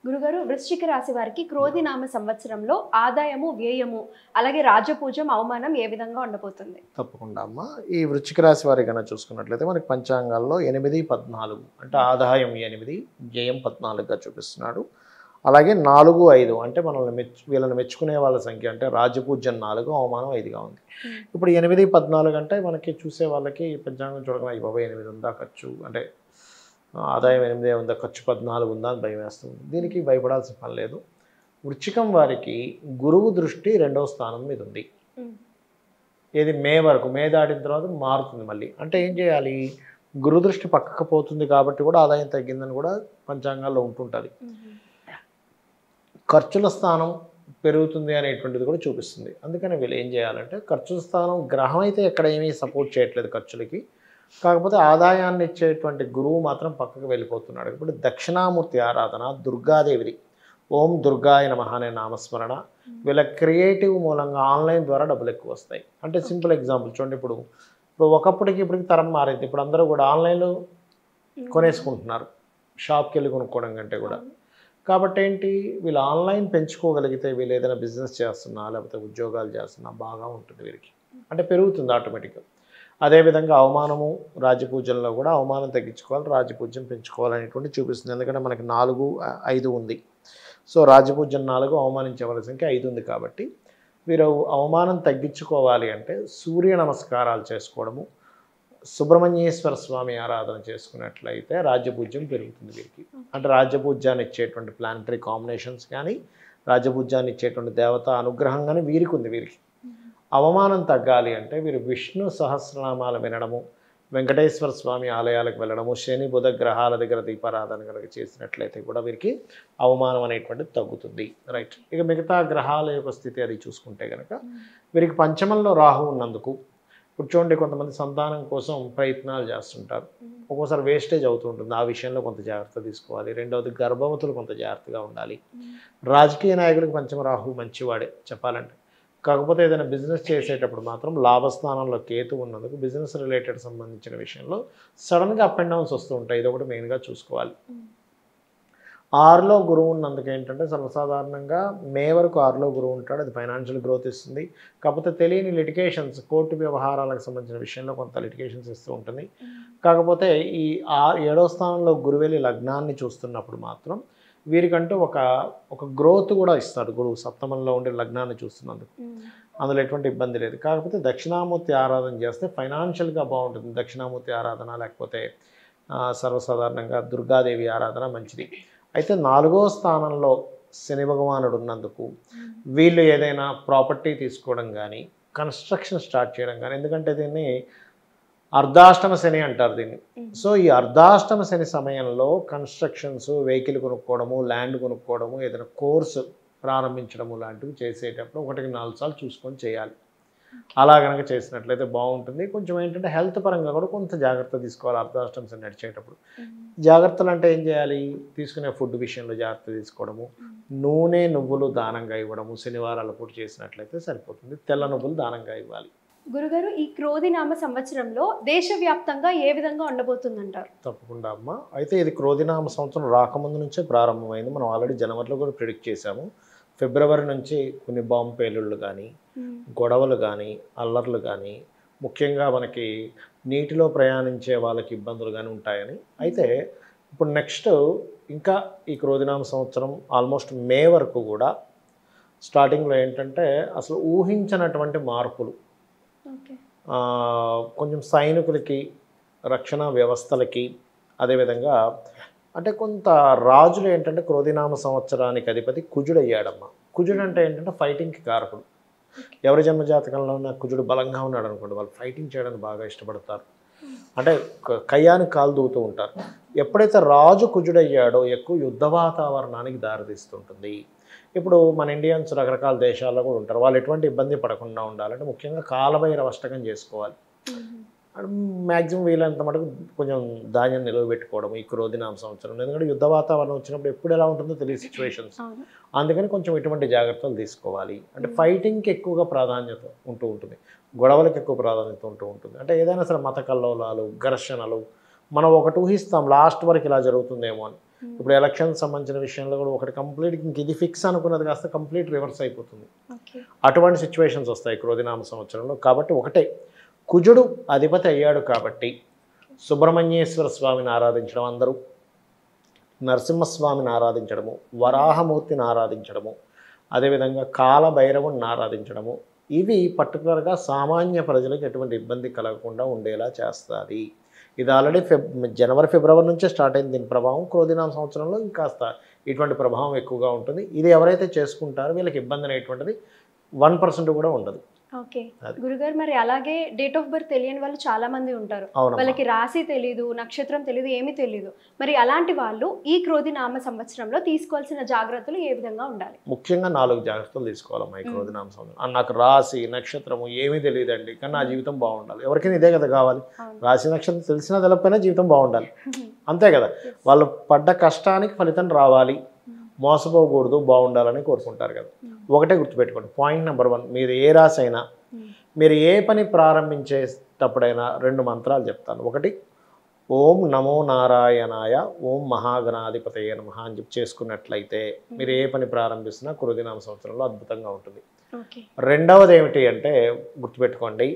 గురుగారు వృశ్చిక రాశి వారికి క్రోధి నామ సంవత్సరంలో ఆదాయము వ్యయము అలాగే రాజపూజం అవమానం ఏ విధంగా ఉండబోతుంది తప్పకుండా అమ్మ ఈ వృశ్చిక రాశి వారి కన్నా చూసుకున్నట్లయితే మనకి పంచాంగాల్లో ఎనిమిది పద్నాలుగు అంటే ఆదాయం ఎనిమిది వ్యయం పద్నాలుగుగా చూపిస్తున్నాడు అలాగే నాలుగు ఐదు అంటే మనల్ని మెచ్చు వీళ్ళని మెచ్చుకునే వాళ్ళ సంఖ్య అంటే రాజపూజ్యం నాలుగు అవమానం ఐదుగా ఉంది Hmm. ఇప్పుడు ఎనిమిది పద్నాలుగు అంటే మనకి చూసే వాళ్ళకి పంచాంగం చూడగా ఈ బాబాయ్ ఎనిమిది ఉందా ఖర్చు అంటే ఆ, ఆదాయం ఎనిమిదే ఉందా ఖర్చు పద్నాలుగు ఉందా అని భయం వేస్తుంది దీనికి భయపడాల్సిన పని లేదు వృచ్చికం వారికి గురువు దృష్టి రెండవ స్థానం మీద ఉంది Hmm. ఏది మే వరకు మే దాటిన తర్వాత మారుతుంది మళ్ళీ అంటే ఏం చేయాలి గురు దృష్టి పక్కకు పోతుంది కాబట్టి కూడా ఆదాయం తగ్గిందని కూడా పంచాంగాల్లో ఉంటుంటుంది ఖర్చుల స్థానం పెరుగుతుంది అనేటువంటిది కూడా చూపిస్తుంది అందుకని వీళ్ళు ఏం చేయాలంటే ఖర్చుల స్థానం గ్రహం అయితే ఎక్కడ ఏమీ సపోర్ట్ చేయట్లేదు ఖర్చులకి కాకపోతే ఆదాయాన్ని ఇచ్చేటువంటి గురువు మాత్రం పక్కకు వెళ్ళిపోతున్నాడు ఇప్పుడు దక్షిణామూర్తి ఆరాధన దుర్గాదేవిది ఓం దుర్గాయ నమః అనే నామస్మరణ వీళ్ళ క్రియేటివ్ మూలంగా ఆన్లైన్ ద్వారా డబ్బులు ఎక్కువ వస్తాయి అంటే సింపుల్ ఎగ్జాంపుల్ చూడండి ఇప్పుడు ఇప్పుడు ఒకప్పటికి ఇప్పటికి తరం మారింది ఇప్పుడు అందరూ కూడా ఆన్లైన్లో కొనేసుకుంటున్నారు షాప్కి వెళ్ళి కొనుక్కోవడం కంటే కూడా కాబట్టి ఏంటి వీళ్ళు ఆన్లైన్ పెంచుకోగలిగితే వీళ్ళు ఏదైనా బిజినెస్ చేస్తున్నా లేకపోతే ఉద్యోగాలు చేస్తున్నా బాగా ఉంటుంది వీరికి అంటే పెరుగుతుంది ఆటోమేటిక్గా అదేవిధంగా అవమానము రాజపూజంలో కూడా అవమానం తగ్గించుకోవాలి రాజపూజ్యం పెంచుకోవాలనేటువంటి చూపిస్తుంది ఎందుకంటే మనకి నాలుగు ఆ, ఐదు ఉంది సో రాజపూజ్యం నాలుగు అవమానించవలసిన సంఖ్య ఐదు ఉంది కాబట్టి వీరు అవమానం తగ్గించుకోవాలి అంటే సూర్య నమస్కారాలు చేసుకోవడము సుబ్రహ్మణ్యేశ్వర స్వామి ఆరాధన చేసుకున్నట్లయితే రాజ్యపూజ్యం పెరుగుతుంది వీరికి అంటే రాజ్యపూజ్యాన్ని ఇచ్చేటువంటి ప్లానటరీ కాంబినేషన్స్ కానీ రాజ్యపూజ్యాన్ని ఇచ్చేటువంటి దేవత అనుగ్రహం కానీ వీరికి ఉంది వీరికి అవమానం తగ్గాలి అంటే వీరు విష్ణు సహస్రనామాలు వినడము వెంకటేశ్వర స్వామి ఆలయాలకు వెళ్ళడము శని బుధ గ్రహాల దగ్గర దీపారాధన కనుక చేసినట్లయితే కూడా వీరికి అవమానం అనేటువంటిది తగ్గుతుంది రైట్ ఇక మిగతా గ్రహాల యొక్క స్థితి అది చూసుకుంటే కనుక వీరికి పంచమంలో రాహు ఉన్నందుకు ఇప్పుడు చూడండి కొంతమంది సంతానం కోసం ప్రయత్నాలు చేస్తుంటారు ఒక్కోసారి వేస్టేజ్ అవుతుంటుంది ఆ విషయంలో కొంత జాగ్రత్త తీసుకోవాలి రెండవది గర్భవతులు కొంత జాగ్రత్తగా ఉండాలి రాజకీయ నాయకులకు పంచమ రాహు మంచివాడే చెప్పాలంటే కాకపోతే ఏదైనా బిజినెస్ చేసేటప్పుడు మాత్రం లాభస్థానంలో కేతు ఉన్నందుకు బిజినెస్ రిలేటెడ్ సంబంధించిన విషయంలో సడన్గా అప్ అండ్ డౌన్స్ వస్తూ ఉంటాయి ఇది ఒకటి మెయిన్గా చూసుకోవాలి ఆరులో గురువు ఉన్నందుకు ఏంటంటే సర్వసాధారణంగా మే వరకు ఆరులో గురువు ఉంటాడు అది ఫైనాన్షియల్ గ్రోత్ ఇస్తుంది కాకపోతే తెలియని లిటికేషన్స్ కోర్టు వ్యవహారాలకు సంబంధించిన విషయంలో కొంత లిటికేషన్స్ ఇస్తూ ఉంటుంది కాకపోతే ఈ ఆ ఏడో స్థానంలో గురువెలి లగ్నాన్ని చూస్తున్నప్పుడు మాత్రం వీరికంటూ ఒక ఒక గ్రోత్ కూడా ఇస్తాడు గురువు సప్తమంలో ఉండే లగ్నాన్ని చూస్తున్నందుకు అందులో ఎటువంటి ఇబ్బంది లేదు కాకపోతే దక్షిణామూర్తి ఆరాధన చేస్తే ఫైనాన్షియల్గా బాగుంటుంది దక్షిణామూర్తి ఆరాధన లేకపోతే ఆ, సర్వసాధారణంగా దుర్గాదేవి ఆరాధన మంచిది అయితే నాలుగో స్థానంలో శని భగవానుడు ఉన్నందుకు వీళ్ళు ఏదైనా ప్రాపర్టీ తీసుకోవడం కానీ కన్స్ట్రక్షన్ స్టార్ట్ చేయడం కానీ ఎందుకంటే దీన్ని అర్ధాష్టమ శని అంటారు దీన్ని సో ఈ అర్ధాష్టమ శని సమయంలో కన్స్ట్రక్షన్స్ వెహికల్ కొనుక్కోవడము ల్యాండ్ కొనుక్కోవడము ఏదైనా కోర్సు ప్రారంభించడము లాంటివి చేసేటప్పుడు ఒకటికి నాలుగు సార్లు చూసుకొని చేయాలి అలా కనుక చేసినట్లయితే బాగుంటుంది కొంచెం ఏంటంటే హెల్త్ పరంగా కూడా కొంత జాగ్రత్త తీసుకోవాలి అర్ధాష్టమ శని నడిచేటప్పుడు జాగ్రత్తలు అంటే ఏం చేయాలి తీసుకునే ఫుడ్ విషయంలో జాగ్రత్త తీసుకోవడము నూనె నువ్వులు దానంగా ఇవ్వడము శనివారాల పూట చేసినట్లయితే సరిపోతుంది తెల్ల నువ్వులు దానంగా ఇవ్వాలి గురుగారు ఈ క్రోధి నామ సంవత్సరంలో దేశవ్యాప్తంగా ఏ విధంగా ఉండబోతుందంటారు తప్పకుండా అమ్మ అయితే ఇది క్రోధినామ సంవత్సరం రాకముందు నుంచే ప్రారంభమైంది మనం ఆల్రెడీ జనవరిలో కూడా ప్రిడిక్ట్ చేశాము ఫిబ్రవరి నుంచి కొన్ని బాంబు పేలుళ్ళు కానీ గొడవలు కానీ అల్లర్లు కానీ ముఖ్యంగా మనకి నీటిలో ప్రయాణించే వాళ్ళకి ఇబ్బందులు కానీ ఉంటాయని అయితే ఇప్పుడు నెక్స్ట్ ఇంకా ఈ క్రోధినామ సంవత్సరం ఆల్మోస్ట్ మే వరకు కూడా స్టార్టింగ్లో ఏంటంటే అసలు ఊహించినటువంటి మార్పులు ఓకే ఆ, కొంచెం సైనికులకి రక్షణ వ్యవస్థలకి అదేవిధంగా అంటే కొంత రాజులు ఏంటంటే క్రోధినామ సంవత్సరానికి అధిపతి కుజుడు అయ్యాడమ్మ కుజుడు అంటే ఏంటంటే ఫైటింగ్కి కారకుడు ఎవరి జన్మ జాతకంలో ఉన్న కుజుడు బలంగా ఉన్నాడు అనుకోండి వాళ్ళు ఫైటింగ్ చేయడానికి బాగా ఇష్టపడతారు అంటే క- కయ్యానికి కాలు దూతూ ఉంటారు ఎప్పుడైతే రాజు కుజుడయ్యాడో ఎక్కువ యుద్ధ వాతావరణానికి దారితీస్తుంటుంది ఇప్పుడు మన ఇండియన్స్ రకరకాల దేశాల్లో కూడా ఉంటారు వాళ్ళు ఎటువంటి ఇబ్బంది పడకుండా ఉండాలంటే ముఖ్యంగా కాలభైరవ అష్టకం చేసుకోవాలి మ్యాక్సిమం వీలైనంత మటుకు కొంచెం ధాన్యం నిల్వ పెట్టుకోవడం ఈ క్రోధినామ సంవత్సరం ఎందుకంటే యుద్ధ వాతావరణం వచ్చినప్పుడు ఎప్పుడు ఎలా ఉంటుందో తెలియదు సిచ్యువేషన్స్ అవును అందుకని కొంచెం ఇటువంటి జాగ్రత్తలు తీసుకోవాలి అంటే ఫైటింగ్కి ఎక్కువగా ప్రాధాన్యత ఉంటూ ఉంటుంది గొడవలకు ఎక్కువ ప్రాధాన్యత ఉంటూ ఉంటుంది అంటే ఏదైనా సరే మత కల్లోలాలు ఘర్షణలు మనం ఒకటి ఊహిస్తాం లాస్ట్ వరకు ఇలా జరుగుతుందేమో అని ఇప్పుడు ఎలక్షన్ సంబంధించిన విషయంలో కూడా ఒకటి కంప్లీట్ ఇంక ఇది ఫిక్స్ అనుకున్నది కాస్త కంప్లీట్ రివర్స్ అయిపోతుంది ఓకే అటువంటి సిచ్యువేషన్స్ వస్తాయి క్రోధినామ సంవత్సరంలో కాబట్టి ఒకటే కుజుడు అధిపతి అయ్యాడు కాబట్టి సుబ్రహ్మణ్యేశ్వర స్వామిని ఆరాధించడం అందరూ నరసింహస్వామిని ఆరాధించడము వరాహమూర్తిని ఆరాధించడము అదేవిధంగా కాలభైరవుని ఆరాధించడము ఇవి పర్టికులర్గా సామాన్య ప్రజలకు ఎటువంటి ఇబ్బంది కలగకుండా ఉండేలా చేస్తుంది ఇది ఆల్రెడీ ఫెబ్ జనవరి ఫిబ్రవరి నుంచే స్టార్ట్ అయింది దీని ప్రభావం క్రోధినామ సంవత్సరంలో ఇంకాస్త ఇటువంటి ప్రభావం ఎక్కువగా ఉంటుంది ఇది ఎవరైతే చేసుకుంటారో వీళ్ళకి ఇబ్బంది అనేటువంటిది వన్ పర్సెంట్ కూడా ఉండదు ఓకే అది. గురుగారు మరి అలాగే డేట్ ఆఫ్ బర్త్ తెలియని వాళ్ళు చాలా మంది ఉంటారు అవునమ్మా వాళ్ళకి రాశి తెలీదు నక్షత్రం తెలీదు ఏమీ తెలీదు మరి అలాంటి వాళ్ళు ఈ క్రోధి నామ సంవత్సరంలో తీసుకోవాల్సిన జాగ్రత్తలు ఏ విధంగా ఉండాలి ముఖ్యంగా నాలుగు జాగ్రత్తలు తీసుకోవాలమ్మా ఈ మ్మ్. క్రోధినామ సంవత్సరం ఆ, నాకు రాశి నక్షత్రము ఏమీ తెలియదండి కానీ నా జీవితం బాగుండాలి ఎవరికైనా ఇదే కదా కావాలి అవును. రాశి నక్షత్రం తెలిసినా తెలపైనా జీవితం బాగుండాలి అంతే కదా వాళ్ళు పడ్డ కష్టానికి ఫలితం రావాలి మోసపోకూడదు బాగుండాలని కోరుకుంటారు కదా ఒకటే గుర్తుపెట్టుకోండి పాయింట్ నెంబర్ వన్ మీరు ఏ రాశి అయినా మ్మ్. మీరు ఏ పని ప్రారంభించేటప్పుడైనా రెండు మంత్రాలు చెప్తాను ఒకటి ఓం నమో నారాయణాయ ఓం మహాగణాధిపతయ నమ అని చెప్పి చేసుకున్నట్లయితే మీరు ఏ పని ప్రారంభిస్తున్నా కురుదినామ సంవత్సరంలో అద్భుతంగా ఉంటుంది ఓకే రెండవది ఏమిటి అంటే గుర్తుపెట్టుకోండి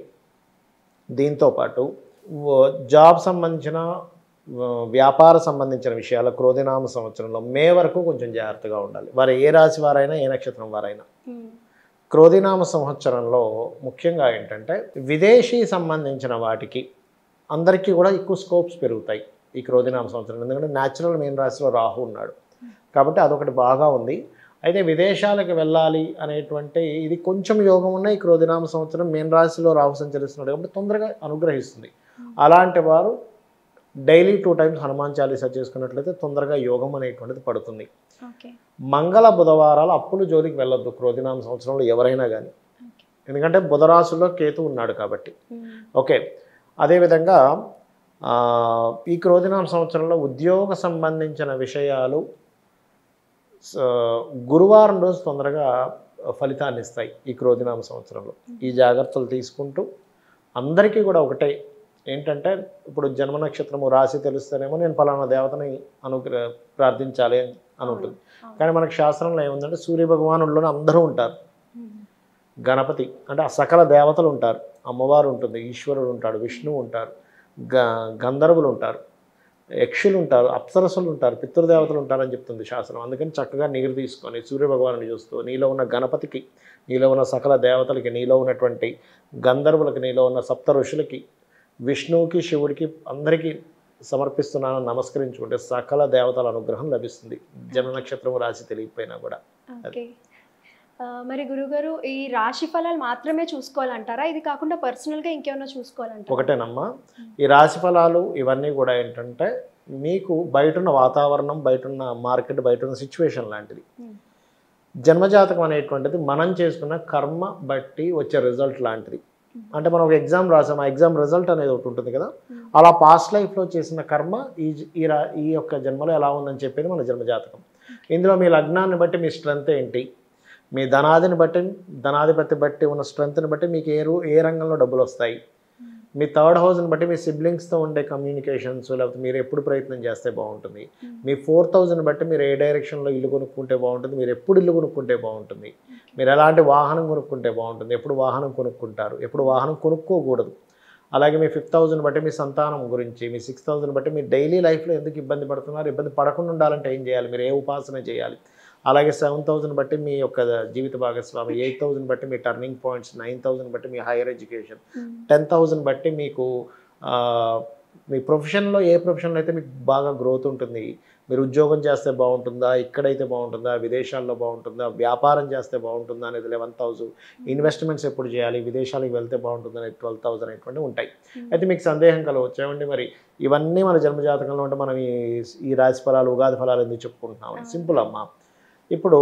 దీంతో పాటు వ- జాబ్ సంబంధించిన వ- వ్యాపార సంబంధించిన విషయాలు క్రోధినామ సంవత్సరంలో మే వరకు కొంచెం జాగ్రత్తగా ఉండాలి వారు ఏ రాశి వారైనా ఏ నక్షత్రం వారైనా మ్మ్. క్రోధినామ సంవత్సరంలో ముఖ్యంగా ఏంటంటే విదేశీ సంబంధించిన వాటికి అందరికీ కూడా ఎక్కువ స్కోప్స్ పెరుగుతాయి ఈ క్రోధినామ సంవత్సరం ఎందుకంటే న్యాచురల్ మెయిన్ రాశిలో రాహు ఉన్నాడు కాబట్టి అదొకటి బాగా ఉంది అయితే విదేశాలకు వెళ్ళాలి అనేటువంటి ఇది కొంచెం యోగం ఉన్న ఈ క్రోధినామ సంవత్సరం మెయిన్ రాశిలో రాహు సంచరిస్తున్నాడు కాబట్టి తొందరగా అనుగ్రహిస్తుంది అలాంటి వారు daily two times Hanuman Chalisa చేసుకున్నట్లయితే తొందరగా యోగం అనేటువంటిది పడుతుంది ఓకే మంగళ బుధవారాలు అప్పులు జోలికి వెళ్ళొద్దు క్రోధినామ సంవత్సరంలో ఎవరైనా కానీ ఓకే ఎందుకంటే బుధరాశుల్లో కేతు ఉన్నాడు కాబట్టి మ్మ్. ఓకే అదేవిధంగా ఆ, ఈ క్రోధినామ సంవత్సరంలో ఉద్యోగ సంబంధించిన విషయాలు స- గురువారం రోజు తొందరగా ఫలితాన్ని ఇస్తాయి ఈ క్రోధినామ సంవత్సరంలో ఈ జాగ్రత్తలు తీసుకుంటూ అందరికీ కూడా ఒకటే ఏంటంటే ఇప్పుడు జన్మ నక్షత్రము రాశి తెలుస్తేనేమో నేను పలానా దేవతని అనుగ్రహ ప్రార్థించాలి అని ఉంటుంది అవును. కానీ మనకు శాస్త్రంలో ఏముందంటే సూర్య భగవానుల్లోనే అందరూ ఉంటారు మ్మ్. గణపతి అంటే ఆ సకల దేవతలు ఉంటారు అమ్మవారు ఉంటుంది ఈశ్వరుడు ఉంటాడు విష్ణువు ఉంటారు గ గంధర్వులు ఉంటారు యక్షులు ఉంటారు అప్సరసులు ఉంటారు పితృదేవతలు ఉంటారు అని చెప్తుంది శాస్త్రం అందుకని చక్కగా నీరు తీసుకొని సూర్యభగవాను చూస్తూ నీలో ఉన్న గణపతికి నీలో ఉన్న సకల దేవతలకి నీలో ఉన్నటువంటి గంధర్వులకి నీలో ఉన్న సప్త ఋషులకి విష్ణువుకి శివుడికి అందరికీ సమర్పిస్తున్నానని నమస్కరించుకుంటే సకల దేవతల అనుగ్రహం లభిస్తుంది జన్మ నక్షత్రం రాశి తెలియకపోయినా కూడా ఓకే ఆ, మరి గురుగారు ఈ రాశి ఫలాలు మాత్రమే చూసుకోవాలంటారా ఇది కాకుండా పర్సనల్గా ఇంకేమైనా చూసుకోవాలంటారా ఒకటేనమ్మా ఈ రాశి ఫలాలు ఇవన్నీ కూడా ఏంటంటే మీకు బయట ఉన్న వాతావరణం బయట ఉన్న మార్కెట్ బయట ఉన్న సిచ్యువేషన్ లాంటిది మ్మ్. జన్మజాతకం అనేటువంటిది మనం చేసుకున్న కర్మ బట్టి వచ్చే రిజల్ట్ లాంటిది అంటే మనం ఒక ఎగ్జామ్ రాసాం ఆ ఎగ్జామ్ రిజల్ట్ అనేది ఒకటి ఉంటుంది కదా మ్మ్. అలా పాస్ట్ లైఫ్లో చేసిన కర్మ ఈ జ- ఈ రా ఈ యొక్క జన్మలో ఎలా ఉందని చెప్పేది మన జన్మజాతకం ఇందులో మీ లగ్నాన్ని బట్టి మీ స్ట్రెంత్ ఏంటి మీ ధనాదిని బట్టి ధనాధిపతి బట్టి ఉన్న స్ట్రెంత్ని బట్టి మీకు ఏ రూ ఏ రంగంలో డబ్బులు వస్తాయి మీ థర్డ్ హౌస్ని బట్టి మీ సిబ్లింగ్స్తో ఉండే కమ్యూనికేషన్స్ లేకపోతే మీరు ఎప్పుడు ప్రయత్నం చేస్తే బాగుంటుంది మీ ఫోర్త్ హౌస్ని బట్టి మీరు ఏ డైరెక్షన్లో ఇల్లు కొనుక్కుంటే బాగుంటుంది మీరు ఎప్పుడు ఇల్లు కొనుక్కుంటే బాగుంటుంది మీరు ఎలాంటి వాహనం కొనుక్కుంటే బాగుంటుంది ఎప్పుడు వాహనం కొనుక్కుంటారు ఎప్పుడు వాహనం కొనుక్కోకూడదు అలాగే మీ ఫిఫ్త్ థౌజండ్ బట్టి మీ సంతానం గురించి మీ సిక్స్త్ థౌజండ్ బట్టి మీ డైలీ లైఫ్లో ఎందుకు ఇబ్బంది పడుతున్నారు ఇబ్బంది పడకుండా ఉండాలంటే ఏం చేయాలి మీరు ఏ ఉపాసన చేయాలి అలాగే సెవెన్ థౌజండ్ బట్టి మీ యొక్క జీవిత భాగస్వామి ఎయిట్ థౌజండ్ బట్టి మీ టర్నింగ్ పాయింట్స్ నైన్ థౌజండ్ బట్టి మీ higher education hmm. Ten thousand బట్టి మీకు ఆ, మీ ప్రొఫెషన్లో ఏ ప్రొఫెషన్లో అయితే మీకు బాగా గ్రోత్ ఉంటుంది మీరు ఉద్యోగం చేస్తే బాగుంటుందా ఇక్కడైతే బాగుంటుందా విదేశాల్లో బాగుంటుందా వ్యాపారం చేస్తే బాగుంటుందా అనేది లెవెన్ థౌజండ్ ఇన్వెస్ట్మెంట్స్ ఎప్పుడు చేయాలి విదేశాలకు వెళ్తే బాగుంటుంది అనేది ట్వెల్వ్ థౌసండ్ అనేటువంటి ఉంటాయి అయితే మీకు సందేహం కలవచ్చు ఏమండి మరి ఇవన్నీ మన జన్మజాతకంలో ఉంటే మనం ఈ ఈ రాశి ఫలాలు ఉగాది ఫలాలు ఎందుకు చెప్పుకుంటున్నాం సింపుల్ అమ్మా ఇప్పుడు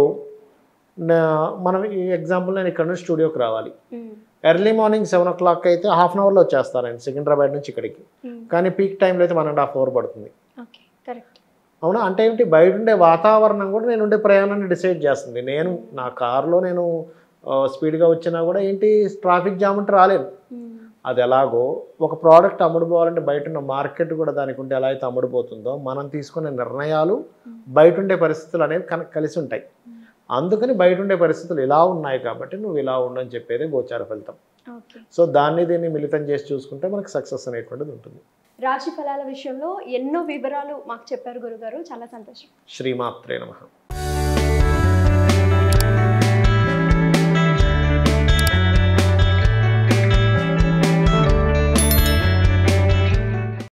నా- మనం ఈ ఎగ్జాంపుల్ నేను ఇక్కడ నుంచి స్టూడియోకి రావాలి hmm. Early morning seven o'clock అయితే హాఫ్ అన్ అవర్లో వచ్చేస్తాను నేను సికింద్రాబాద్ నుంచి ఇక్కడికి మ్మ్. కానీ పీక్ టైంలో అయితే వన్ అండ్ హాఫ్ అవర్ పడుతుంది ఓకే కరెక్ట్ అవునా అంటే ఏంటి బయట ఉండే వాతావరణం కూడా నేను ఉండే ప్రయాణాన్ని డిసైడ్ చేస్తుంది నేను నా కార్లో నేను ఆ, స్పీడ్గా వచ్చినా కూడా ఏంటి ట్రాఫిక్ జామ్ ఉంటే రాలేను మ్మ్. అది ఎలాగో ఒక ప్రోడక్ట్ అమ్ముడుపోవాలంటే బయట ఉన్న మార్కెట్ కూడా దానికి ఉంటే ఎలా అయితే అమ్ముడుపోతుందో మనం తీసుకునే నిర్ణయాలు బయట ఉండే పరిస్థితులు అనేవి కన కలిసి ఉంటాయి అందుకని బయట ఉండే పరిస్థితులు ఇలా ఉన్నాయి కాబట్టి నువ్వు ఇలా ఉండని చెప్పేదే గోచార ఫలితం ఓకే సో దాన్ని దీన్ని మిళితం చేసి చూసుకుంటే మనకి సక్సెస్ అనేటువంటిది ఉంటుంది రాశి ఫలాల విషయంలో ఎన్నో వివరాలు మాకు చెప్పారు గురుగారు చాలా సంతోషం శ్రీమాత్రే నమః